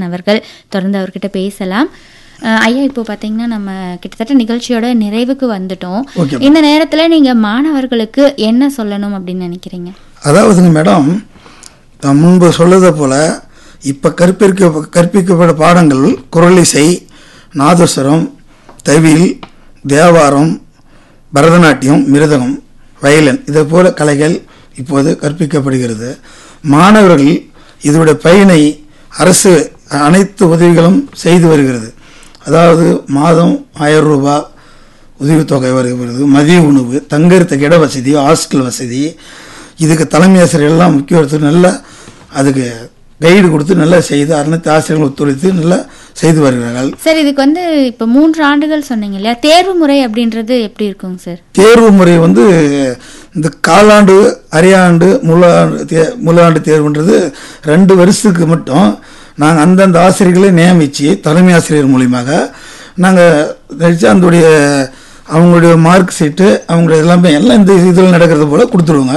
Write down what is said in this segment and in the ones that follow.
அவர்கள் தொடர்ந்து அவர்கிட்ட பேசலாம் அஹ், ஐயா இப்போ பார்த்தீங்கன்னா நம்ம கிட்டத்தட்ட நிகழ்ச்சியோட நிறைவுக்கு வந்துட்டோம் ஓகே இந்த நேரத்துல நீங்க மாணவர்களுக்கு என்ன சொல்லணும் அப்படின்னு நினைக்கிறீங்க அதாவதுங்க மேடம் நான் முன்பு சொல்லதை போல இப்போ கற்பிக்க கற்பிக்கப்பட்ட பாடங்கள் குரலிசை நாதஸ்வரம் தவில் தேவாரம் பரதநாட்டியம் மிருதகம் வயலின் இதை போல கலைகள் இப்போது கற்பிக்கப்படுகிறது மாணவர்கள் இதோட பயனை அரசு அனைத்து உதவிகளும் செய்து வருகிறது அதாவது மாதம் ஆயிரம் ரூபாய் உதவித்தொகை வருகிறது மதிய உணவு தங்கறதுக்கு இட வசதி ஹாஸ்டல் வசதி இதுக்கு தலைமை ஆசிரியர் எல்லாம் முக்கியத்துவம் நல்லா அதுக்கு கைடு கொடுத்து நல்லா செய்து அனைத்து ஆசிரியர்கள் ஒத்துழைத்து நல்லா செய்து வருகிறார்கள் சார் இதுக்கு வந்து இப்போ மூன்று ஆண்டுகள் சொன்னீங்க இல்லையா தேர்வு முறை அப்படின்றது எப்படி இருக்குங்க சார் தேர்வு முறை வந்து இந்த காலாண்டு அரையாண்டு முழாண்டு தே முழாண்டு தேர்வுன்றது ரெண்டு வருஷத்துக்கு மட்டும் நாங்கள் அந்தந்த ஆசிரியர்களை நியமித்து தலைமை ஆசிரியர் மூலியமாக நாங்கள் நினச்சி அதனுடைய அவங்களுடைய மார்க் ஷீட்டு அவங்களுடைய எல்லாமே எல்லாம் இந்த இதில் நடக்கிறது போல கொடுத்துருவோங்க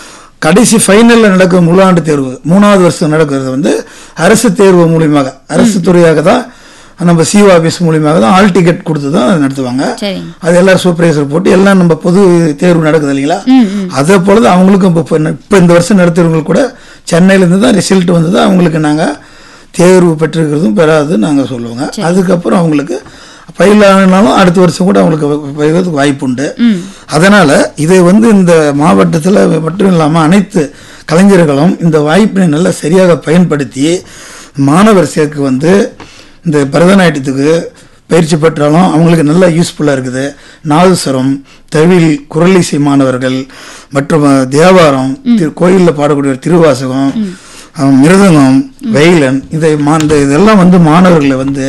கடைசி ஃபைனலில் நடக்கிற முழாண்டு தேர்வு மூணாவது வருஷம் நடக்கிறது வந்து அரசு தேர்வு மூலியமாக அரசு துறையாக தான் நம்ம சிஓ ஆஃபீஸ் மூலியமாக தான் ஆல் டிக்கெட் கொடுத்து தான் அதை நடத்துவாங்க சரிங்க அது எல்லாரும் சூப்பர்வைசர் போட்டு எல்லாம் நம்ம பொது தேர்வு நடக்குது இல்லைங்களா ம் ம் அதே போல தான் அவங்களுக்கும் இப்போ இப்போ இந்த வருஷம் நடத்துறவங்களுக்கு கூட சென்னையிலேருந்து தான் ரிசல்ட் வந்தது அவங்களுக்கு நாங்கள் தேர்வு பெற்றிருக்கிறதும் பெறாது நாங்கள் சொல்லுவோங்க அதுக்கப்புறம் அவங்களுக்கு பயிலானாலும் அடுத்த வருஷம் கூட அவங்களுக்கு பயிர்றதுக்கு வாய்ப்பு உண்டு ம் அதனால் இதை வந்து இந்த மாவட்டத்தில் மட்டும் இல்லாமல் அனைத்து கலைஞர்களும் இந்த வாய்ப்பினை நல்லா சரியாக பயன்படுத்தி மாணவர் சேர்க்கை வந்து இந்த பரதநாட்டியத்துக்கு பயிற்சி பெற்றாலும் அவங்களுக்கு நல்லா யூஸ்ஃபுல்லாக இருக்குது நாதஸ்வரம் தவில் குரலிசை மாணவர்கள் மற்றும் தேவாரம் திரு கோயிலில் பாடக்கூடிய திருவாசகம் அஹ், மிருதங்கம் வெயிலன் இதை மா இந்த இதெல்லாம் வந்து மாணவர்களை வந்து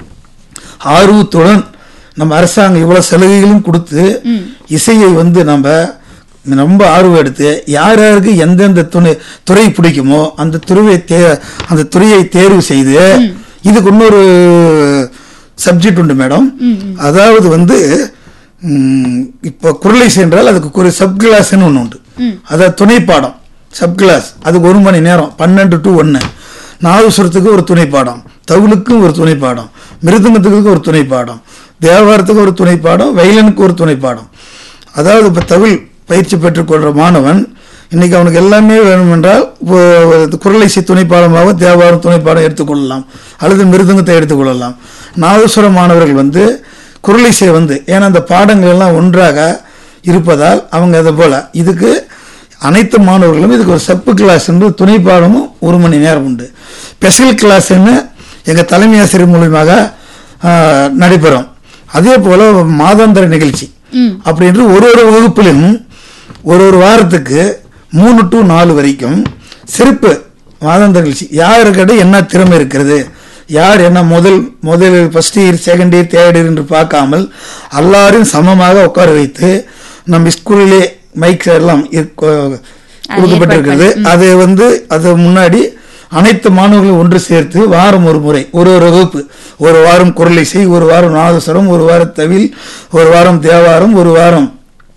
ஆர்வத்துடன் நம்ம அரசாங்கம் இவ்வளவு சலுகைகளும் கொடுத்து இசையை வந்து நம்ம ரொம்ப ஆர்வம் எடுத்து யார் யாருக்கு எந்தெந்த துணை துறை பிடிக்குமோ அந்த துறையை தே அந்த துறையை தேர்வு செய்து இதுக்கு இன்னொரு சப்ஜெக்ட் உண்டு மேடம் அதாவது வந்து ம், இப்போ குரலிசை என்றால் அதுக்கு ஒரு சப் கிளாஸ்ன்னு ஒன்று உண்டு அதாவது துணை பாடம் சப் கிளாஸ் அதுக்கு ஒரு மணி நேரம் பன்னெண்டு டு ஒன்று நாதஸ்வரத்துக்கு ஒரு துணை பாடம் தவுளுக்கும் ஒரு துணை பாடம் மிருதங்கத்துக்கு ஒரு துணை பாடம் தேவாரத்துக்கு ஒரு துணை பாடம் வயலனுக்கு ஒரு துணை பாடம் அதாவது இப்போ தவில் பயிற்சி பெற்றுக்கொள்கிற மாணவன் இன்னைக்கு அவனுக்கு எல்லாமே வேணுமென்றால் இப்போ ஒரு குரலிசை துணைப்பாடமாக தேவாரம் துணைப்பாடம் எடுத்துக்கொள்ளலாம் அல்லது மிருதங்கத்தை எடுத்துக்கொள்ளலாம் நாதஸ்வர மாணவர்கள் வந்து குரலிசை வந்து ஏன்னா அந்த பாடங்கள் எல்லாம் ஒன்றாக இருப்பதால் அவங்க அதை போல இதுக்கு அனைத்து மாணவர்களும் இதுக்கு ஒரு சப்பு கிளாஸ் என்று துணை பாடமும் ஒரு மணி நேரம் உண்டு ஸ்பெஷல் கிளாஸ்ன்னு எங்கள் தலைமை ஆசிரியர் மூலியமாக ஆஹ், நடைபெறும் அதே போல் மாதாந்திர நிகழ்ச்சி ம் அப்படின்று ஒரு ஒரு வகுப்பிலும் ஒரு ஒரு வாரத்துக்கு மூணு டு நாலு வரைக்கும் சிறப்பு மாதாந்திர நிகழ்ச்சி யாருக்கிட்ட என்ன திறமை இருக்கிறது யார் என்ன முதல் முதல் first year second year third year என்று பார்க்காமல் எல்லாரையும் சமமாக உட்கார வைத்து நம்ம ஸ்கூலிலே மைக் எல்லாம் இருக்க- கொடுக்கப்பட்டிருக்கிறது அது வந்து அது முன்னாடி அனைத்து மாணவர்களும் ஒன்று சேர்த்து வாரம் ஒரு முறை ஒரு ஒரு வகுப்பு ஒரு வாரம் குரலிசை ஒரு வாரம் நாதஸ்வரம் ஒரு வாரம் தவில் ஒரு வாரம் தேவாரம் ஒரு வாரம்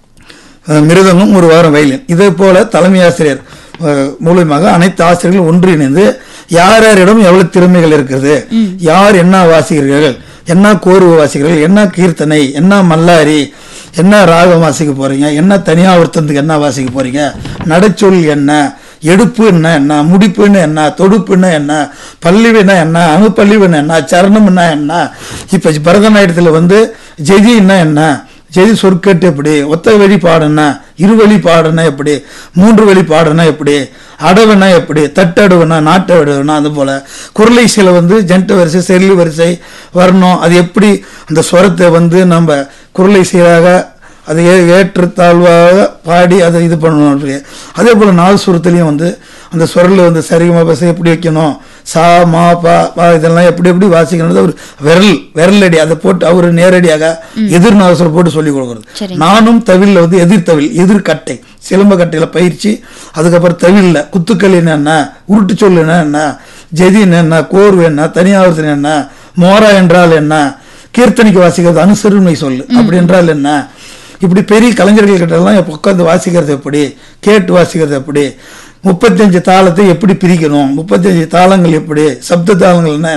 அஹ், மிருதங்கம் ஒரு வாரம் வயலின் இதே போல தலைமை ஆசிரியர் அஹ், மூலியமாக அனைத்து ஆசிரியர்களும் ஒன்றிணைந்து யார் யாரிடம் எவ்வளவு திறமைகள் இருக்கிறது யார் என்ன வாசிக்கிறீர்கள் என்ன கோர்வு வாசிக்கிறீர்கள் என்ன கீர்த்தனை என்ன மல்லாரி என்ன ராகம் வாசிக்க போறீங்க என்ன தனியாவர்த்தனத்துக்கு என்ன வாசிக்க போறீங்க நடைச்சொல் என்ன எடுப்புன்னா என்ன முடிப்புன்னு என்ன தொடுப்புன்னா என்ன பல்லிவுன்னா என்ன அணுப்பல்லிவுன்னா என்ன சரணம்னா என்ன இப்போ பரதநாட்டியத்தில் வந்து ஜெதின்னா என்ன ஜெதி சொற்கட்டு எப்படி ஒத்த வழி பாடுனா இரு வழி பாடுனா எப்படி மூன்று வழி பாடுனா எப்படி அடவுனா எப்படி தட்டடுவுனா நாட்டு அடவுனா அது போல குரலிசையில் வந்து ஜென்ட் வரிசை செல்லு வரிசை வரணும் அது எப்படி அந்த ஸ்வரத்தை வந்து நம்ம குரலிசையாக அதை ஏ ஏற்றத்தாழ்வாக பாடி அதை இது பண்ணணும் அப்படி. அதே போல் நாதசுரத்துலேயும் வந்து அந்த சுரலில் வந்து சரிகமா பசை எப்படி வைக்கணும் சா மா பா பா இதெல்லாம் எப்படி எப்படி வாசிக்கணும் ஒரு விரல் விரலடி அதை போட்டு அவர் நேரடியாக எதிர் நாதசுரம் போட்டு சொல்லி கொடுக்குறது சரி. நானும் தவிலில் வந்து எதிர் தவில் எதிர்கட்டை சிலம்ப கட்டையில் பயிற்சி அதுக்கப்புறம் தவிலில் குத்துக்கள் என்ன உருட்டு சொல்லு என்ன ஜெதின் என்ன கோர்வு என்ன தனியாவர்த்தன் என்ன மோரா என்றால் என்ன கீர்த்தனைக்கு வாசிக்கிறது அனுசருமை சொல்லு அப்படி என்றால் என்ன இப்படி பெரிய கலைஞர்கள் கிட்ட எல்லாம் உட்காந்து வாசிக்கிறது எப்படி கேட்டு வாசிக்கிறது எப்படி முப்பத்தஞ்சு தாளத்தை எப்படி பிரிக்கணும் முப்பத்தஞ்சு தாளங்கள் எப்படி சப்த தாளங்கள்னா